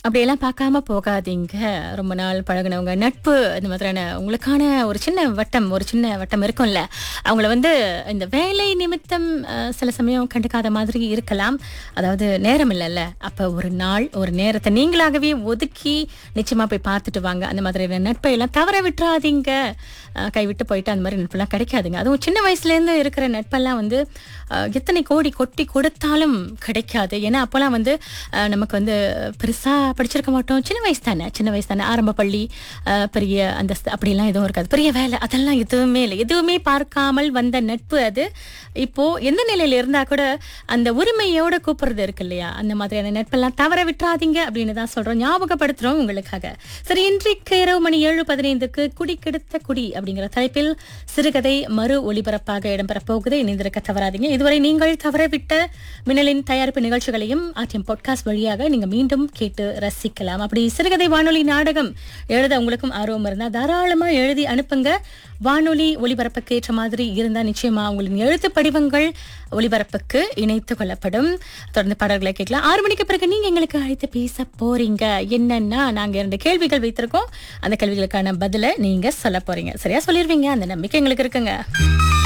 அப்படியெல்லாம் பார்க்காம போகாதீங்க ரொம்ப நாள் பழகுனவங்க நட்பு இந்த மாதிரியான உங்களுக்கான ஒரு சின்ன வட்டம் ஒரு சின்ன வட்டம் இருக்கும்ல அவங்கள வந்து இந்த வேலை நிமித்தம் அஹ், சில சமயம் கண்டுக்காத மாதிரி இருக்கலாம் அதாவது நேரம் இல்லைல்ல அப்ப ஒரு நாள் ஒரு நேரத்தை நீங்களாகவே ஒதுக்கி நிச்சயமா போய் பார்த்துட்டு வாங்க அந்த மாதிரியான நட்பை எல்லாம் தவற விட்டுறாதீங்க அஹ், கைவிட்டு போயிட்டு அந்த மாதிரி நட்பெல்லாம் கிடைக்காதுங்க அதுவும் சின்ன வயசுல இருந்து இருக்கிற நட்பெல்லாம் வந்து அஹ், எத்தனை கோடி கொட்டி கொடுத்தாலும் கிடைக்காது ஏன்னா அப்போல்லாம் வந்து அஹ், நமக்கு வந்து பெருசா படிச்சிருக்க மாட்டோம் சின்ன வயசு தானே சின்ன வயசு தானே ஆரம்ப பள்ளி அஹ், பெரிய அந்தஸ்து அப்படிலாம் எதுவும் இருக்காது பெரிய வேலை அதெல்லாம் எதுவுமே இல்லை எதுவுமே பார்க்காமல் வந்த நட்பு அது இப்போ எந்த நிலையில இருந்தா கூட அந்த உரிமையோட கூப்பிடுறது இருக்கு இல்லையா அந்த மாதிரியான நட்பெல்லாம் தவற விட்டுறாதீங்க அப்படின்னு தான் சொல்றோம் ஞாபகப்படுத்துறோம் உங்களுக்காக சரி இன்றைக்கு இரவு மணி ஏழு பதினைந்துக்கு குடி கெடுத்த குடி அப்படிங்கிற தலைப்பில் சிறுகதை மறு ஒளிபரப்பாக இடம்பெற போகுது இணைந்திருக்க தவறாதீங்க இதுவரை நீங்கள் தவறவிட்ட மின்னலின் தயாரிப்பு நிகழ்ச்சிகளையும் ஆர்டிஎம் பாட்காஸ்ட் வழியாக நீங்க மீண்டும் கேட்டு ரசிக்கலாம் அப்படி சிறுகதை வானொலி நாடகம் எழுத உங்களுக்கும் ஆர்வம் இருந்தா தாராளமா எழுதி அனுப்புங்க வானொலி ஒளிபரப்புக்கு ஏற்ற மாதிரி இருந்தா நிச்சயமா உங்களின் எழுத்து படிவங்கள் ஒளிபரப்புக்கு இணைத்து கொள்ளப்படும் தொடர்ந்து பாடல்களை கேட்கலாம் ஆறு மணிக்கு பிறகு நீங்க எங்களுக்கு அழைத்து பேச போறீங்க என்னன்னா நாங்க இரண்டு கேள்விகள் வைத்திருக்கோம் அந்த கேள்விகளுக்கான பதிலை நீங்க சொல்ல போறீங்க சரியா சொல்லிருவீங்க அந்த நம்பிக்கை எங்களுக்கு இருக்குங்க